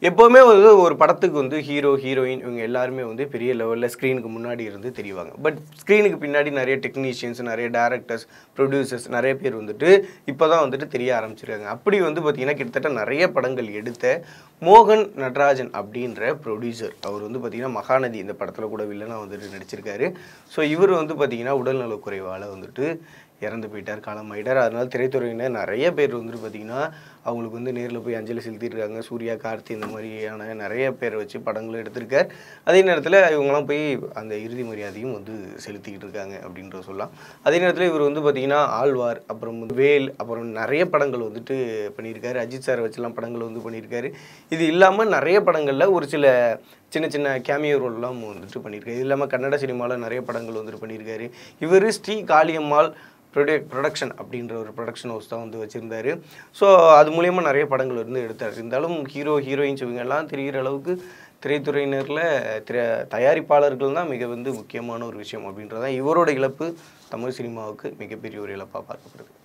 எப்போவுமே வந்து ஒரு படத்துக்கு வந்து ஹீரோ ஹீரோயின் இவங்க எல்லாருமே வந்து பெரிய லெவலில் ஸ்க்ரீனுக்கு முன்னாடி இருந்து தெரிவாங்க பட் ஸ்க்ரீனுக்கு பின்னாடி நிறைய டெக்னீஷியன்ஸ் நிறைய டேரக்டர்ஸ் ப்ரொடியூசர்ஸ் நிறைய பேர் வந்துட்டு இப்போ தான் வந்துட்டு தெரிய ஆரம்பிச்சிருக்காங்க அப்படி வந்து பார்த்திங்கன்னா கிட்டத்தட்ட நிறைய படங்கள் எடுத்த மோகன் நடராஜன் அப்படின்ற ப்ரொடியூசர் அவர் வந்து பார்த்திங்கன்னா மகாநதி இந்த படத்தில் கூட வில்லனாக வந்துட்டு நடிச்சிருக்காரு ஸோ இவர் வந்து பார்த்திங்கன்னா உடல்நலக்குறைவால் வந்துட்டு இறந்து போயிட்டார் காலமாயிட்டார் அதனால் திரைத்துறையினர் நிறைய பேர் வந்துட்டு பார்த்திங்கன்னா அவங்களுக்கு வந்து நேரில் போய் அஞ்சலி செலுத்தியிருக்காங்க சூர்யா கார்த்தி இந்த மாதிரியான நிறைய பேரை வச்சு படங்களும் எடுத்திருக்கார் அதே நேரத்தில் இவங்கெல்லாம் போய் அந்த இறுதி மரியாதையும் வந்து செலுத்திக்கிட்டு இருக்காங்க அப்படின்ற சொல்லலாம் அதே நேரத்தில் இவர் வந்து பார்த்திங்கன்னா ஆழ்வார் அப்புறம் வந்து வேல் அப்புறம் நிறைய படங்கள் வந்துட்டு பண்ணியிருக்காரு அஜித் சாரை வச்சுலாம் படங்கள் வந்து பண்ணியிருக்காரு இது இல்லாமல் நிறைய படங்களில் ஒரு சில சின்ன சின்ன கேமியோ ரோல்லாம் வந்துட்டு பண்ணியிருக்காரு இது இல்லாமல் கன்னட சினிமாவில் நிறைய படங்கள் வந்துட்டு பண்ணியிருக்காரு இவர் ஸ்ரீ காளியம்மாள் ப்ரொடக் ப்ரொடக்ஷன் அப்படின்ற ஒரு ப்ரொடக்ஷன் ஹவுஸ் தான் வந்து வச்சுருந்தாரு ஸோ அது மூலியமாக நிறைய படங்கள் வந்து எடுத்தார் இருந்தாலும் ஹீரோ ஹீரோயின்ஸ் இவங்க எல்லாம் தெரிகிற அளவுக்கு திரைத்துறையினரில் திரை தயாரிப்பாளர்கள் தான் மிக வந்து முக்கியமான ஒரு விஷயம் அப்படின்றதான் இவரோட இழப்பு தமிழ் சினிமாவுக்கு மிகப்பெரிய ஒரு இழப்பாக பார்க்கப்படுது